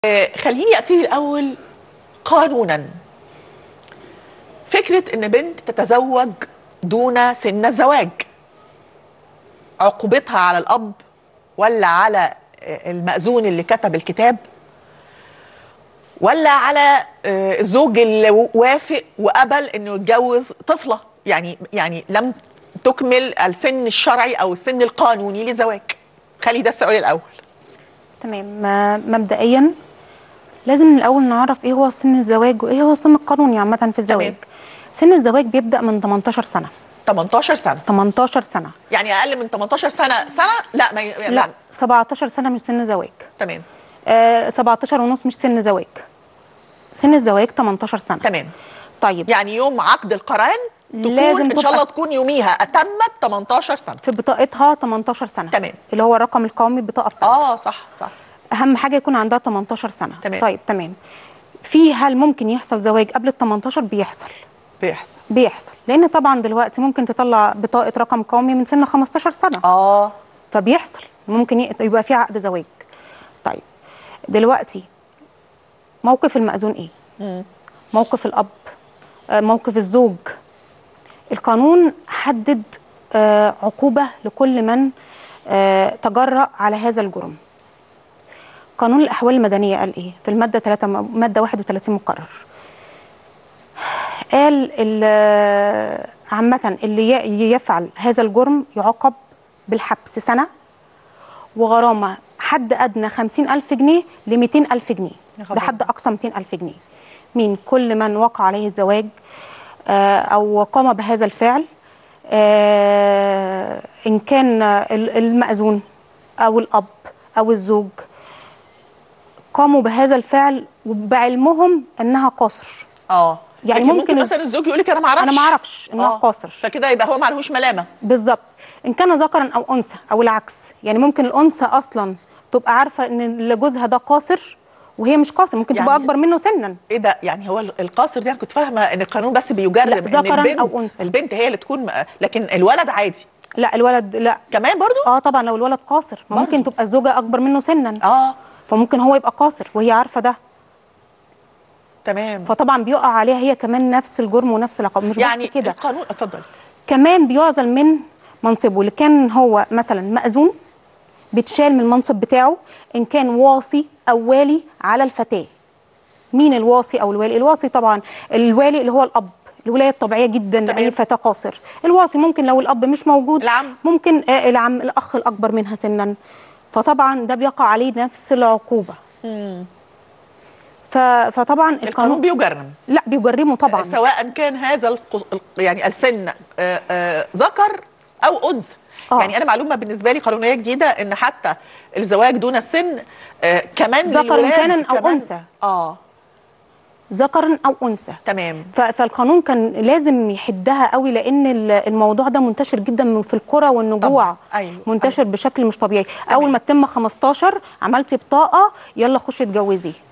آه، خليني ابتدي الاول قانونا فكره ان بنت تتزوج دون سن الزواج عقوبتها على الاب ولا على آه، المأذون اللي كتب الكتاب ولا على آه، الزوج اللي وافق وقبل انه يتجوز طفله يعني يعني لم تكمل السن الشرعي او السن القانوني للزواج خلي ده السؤال الاول تمام ما- مبدئيا لازم من الاول نعرف ايه هو سن الزواج وايه هو السن القانوني عامه في الزواج تمام. سن الزواج بيبدا من 18 سنه 18 سنه 18 سنه يعني اقل من 18 سنه سنه لا ما ي- لا 17 سنه مش سن زواج تمام آه 17 ونص مش سن زواج سن الزواج 18 سنه تمام طيب يعني يوم عقد القران تكون لازم ان شاء تبقى الله تكون يوميها اتمت 18 سنه في بطاقتها 18 سنه تمام. اللي هو الرقم القومي البطاقه بتاعتها اه صح صح اهم حاجه يكون عندها 18 سنه تمام. طيب تمام في هل ممكن يحصل زواج قبل ال 18 بيحصل بيحصل بيحصل لان طبعا دلوقتي ممكن تطلع بطاقه رقم قومي من سن 15 سنه اه فبيحصل ممكن ي- يبقى في عقد زواج طيب دلوقتي موقف المأذون ايه مم. موقف الاب آه، موقف الزوج القانون حدد آه، عقوبه لكل من آه، تجرأ على هذا الجرم قانون الاحوال المدنيه قال ايه في الماده 3 م- ماده 31 مقرر قال ال- عامه اللي ي- يفعل هذا الجرم يعاقب بالحبس سنه وغرامه حد ادنى 50000 جنيه ل 200000 جنيه يا خبر ده حد اقصى 200000 جنيه مين كل من وقع عليه الزواج آه، او قام بهذا الفعل آه، ان كان ال- المأذون او الاب او الزوج قاموا بهذا الفعل بعلمهم انها قاصر اه يعني لكن ممكن ممكن الز- مثلا الزوج يقول لك انا ما اعرفش انا ما اعرفش انها قاصر فكده يبقى هو ما عليهوش ملامه بالظبط ان كان ذكرا او انثى او العكس يعني ممكن الانثى اصلا تبقى عارفه ان اللي جوزها ده قاصر وهي مش قاصر ممكن تبقى يعني- اكبر منه سنا ايه ده يعني هو القاصر دي انا كنت فاهمه ان القانون بس بيجرب لا، ان ذكراً البنت أو أنثى. البنت هي اللي تكون لكن الولد عادي لا الولد لا كمان برضو اه طبعا لو الولد قاصر ما ممكن برضه. تبقى الزوجه اكبر منه سنا اه فممكن هو يبقى قاصر وهي عارفه ده تمام فطبعا بيقع عليها هي كمان نفس الجرم ونفس العقاب مش يعني بس كده القانون اتفضل كمان بيعزل من منصبه اللي كان هو مثلا مأذون بيتشال من المنصب بتاعه ان كان واصي او والي على الفتاه مين الواصي او الوالي الواصي طبعا الوالي اللي هو الاب الولايه الطبيعيه جدا تمام. لاي فتاه قاصر الواصي ممكن لو الاب مش موجود العم. ممكن آه العم الاخ الاكبر منها سنا فطبعا ده بيقع عليه نفس العقوبه ف- فطبعا القانون القانون بيجرم لا بيجرمه طبعا سواء كان هذا الق... يعني السن آه، آه، ذكر او انثى آه. يعني انا معلومه بالنسبه لي قانونيه جديده ان حتى الزواج دون السن آه، كمان ذكر للولاد كان أو كمان- أنثى. اه ذكرا او انثى تمام ف- فالقانون كان لازم يحدها قوي لان ال- الموضوع ده منتشر جدا من- في القرى والنجوع طبعاً. أيوة، منتشر أيوة. بشكل مش طبيعي تمام. اول ما تتم 15 عملتي بطاقه يلا خشي اتجوزي